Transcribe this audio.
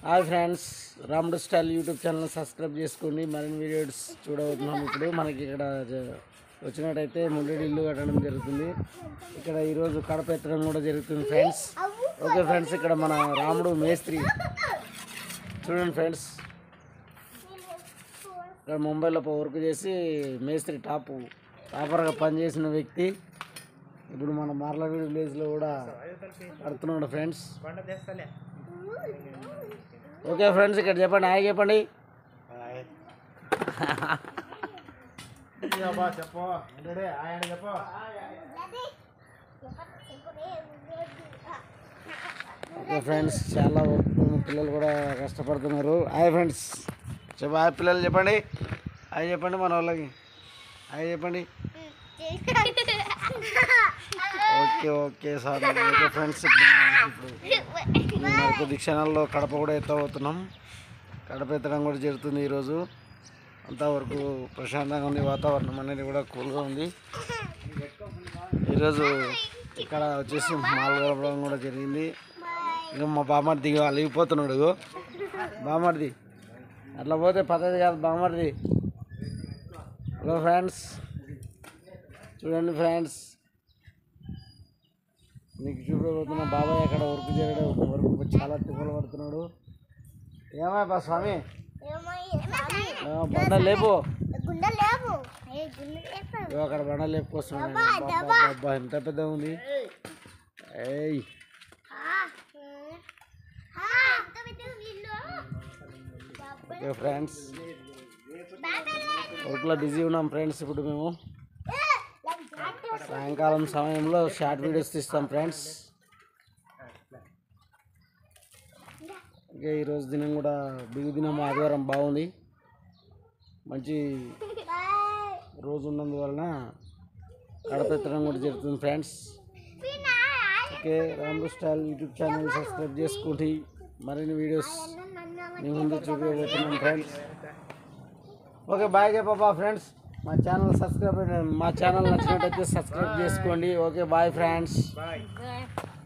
Hi friends Ramudu style YouTube channel subscribe చేసుకోండి మరిన్ని videos చూడబోతున్నాం ఇప్పుడు మనకి ఇక్కడ జ- వచ్చినట్టయితే ముల్లెడి ఇల్లు కట్టడం జరుగుతుంది ఇక్కడ ఈరోజు కడప ఎత్తడం కూడా జరుగుతుంది ఫ్రెండ్స్ ఓకే ఫ్రెండ్స్ ఇక్కడ మన రాముడు మేస్త్రి చూడండి ఫ్రెండ్స్ ఇక్కడ ముంబైలో వర్క్ చేసి మేస్త్రి టాప్ టాపర్గా పనిచేసిన వ్యక్తి ఇప్పుడు మన మార్లవీడి విలేజ్లో కూడా కడుతున్నాడు ఫ్రెండ్స్ ఓకే ఫ్రెండ్స్ ఇక్కడ చెప్పండి హాయ్ చెప్పండి చెప్పు ఏంటంటే ఆయన చెప్పు ఓకే ఫ్రెండ్స్ చాలా వర్క్ పిల్లలు కూడా కష్టపడుతున్నారు హాయ్ ఫ్రెండ్స్ చెప్పు హాయ్ పిల్లలు చెప్పండి హాయ్ చెప్పండి మన వాళ్ళకి హాయ్ చెప్పండి okay okay sir okay friends ఇప్పుడు మరి కొద్ది క్షణాల్లో కడప కూడా ఎత్తబోతున్నాం కడప ఎత్తడం కూడా జరుగుతుంది ఈరోజు అంతవరకు ప్రశాంతంగా ఉంది వాతావరణం అనేది కూడా కూల్గా ఉంది ఈరోజు ఇక్కడ వచ్చేసి మాల్ కలపడం కూడా జరిగింది ఇక మా బామ్మర్ది ఇక అలిగిపోతున్నాడు ఇగో. బామ్మర్ది అట్లా పోతే పద్ధతి కాదు బామ్మర్ది హలో ఫ్రెండ్స్ చూడండి ఫ్రెండ్స్ మీకు చూడబోతున్న బాబాయ్ అక్కడ వర్క్ చేయడం వర్క్ చాలా తిప్పలు పడుతున్నాడు ఏమై బా స్వామి ఆ, బండ లేపు గుండె లేవు ఏ గుండె లేపు ఇగో అక్కడ బండ లేపుకొస్తున్నాడు అబ్బా ఎంత పెద్ద ఉంది ఏయ్ ఓకే ఫ్రెండ్స్ వర్క్లో బిజీ ఉన్నాం ఫ్రెండ్స్ ఇప్పుడు మేము సాయంకాలం సమయంలో షార్ట్ వీడియోస్ తీస్తాం ఫ్రెండ్స్ ఓకే ఈరోజు దినం కూడా బిగు దినం ఆదివారం బాగుంది మంచి రోజు ఉన్నందువలన కడపెత్తడం కూడా జరుగుతుంది friends okay Rambu style YouTube channel subscribe చేసుకోండి మరిన్ని వీడియోస్ మీ ముందు చూపించబోతున్నాం ఫ్రెండ్స్ ఓకే బాయ్ చెప్పా ఫ్రెండ్స్ మా ఛానల్ సబ్స్క్రైబ్ మా ఛానల్ నచ్చినట్టయితే సబ్స్క్రైబ్ చేసుకోండి ఓకే బాయ్ ఫ్రెండ్స్ బాయ్